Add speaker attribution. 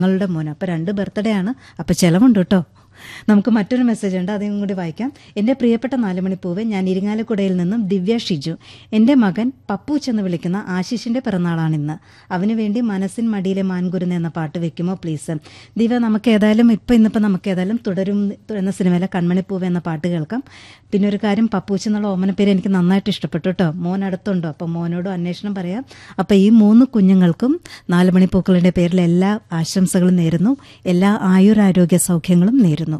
Speaker 1: നിങ്ങളുടെ മോൻ അപ്പോൾ രണ്ട് ബർത്ത്ഡേ ആണ് അപ്പോൾ ചിലവുണ്ട് കേട്ടോ നമുക്ക് മറ്റൊരു മെസ്സേജ് ഉണ്ട് അതും കൂടി വായിക്കാം എൻ്റെ പ്രിയപ്പെട്ട നാലുമണിപ്പൂവ് ഞാൻ ഇരിങ്ങാലക്കുടയിൽ നിന്നും ദിവ്യ ഷിജു എൻ്റെ മകൻ പപ്പൂച്ച് എന്ന് വിളിക്കുന്ന ആശിഷിൻ്റെ പിറന്നാളാണിന്ന് അവന് വേണ്ടി മനസ്സിൻ മടിയിലെ മാൻകുരുന്ന് എന്ന പാട്ട് വെക്കുമോ പ്ലീസ് ദിവ്യ നമുക്ക് ഏതായാലും ഇപ്പം ഇന്നിപ്പോൾ നമുക്ക് ഏതായാലും തുടരും എന്ന സിനിമയിലെ കൺമണിപ്പൂവ് എന്ന പാട്ട് കേൾക്കാം പിന്നെ ഒരു കാര്യം പപ്പൂച്ച് എന്നുള്ള ഓമന പേര് എനിക്ക് നന്നായിട്ട് ഇഷ്ടപ്പെട്ടു കേട്ടോ മോൻ അടുത്തുണ്ടോ അപ്പം മോനോടും അന്വേഷണം പറയാം അപ്പം ഈ മൂന്ന് കുഞ്ഞുങ്ങൾക്കും നാലുമണിപ്പൂക്കളുടെ പേരിൽ എല്ലാ ആശംസകളും നേരുന്നു എല്ലാ ആയുരാരോഗ്യ സൗഖ്യങ്ങളും നേരുന്നു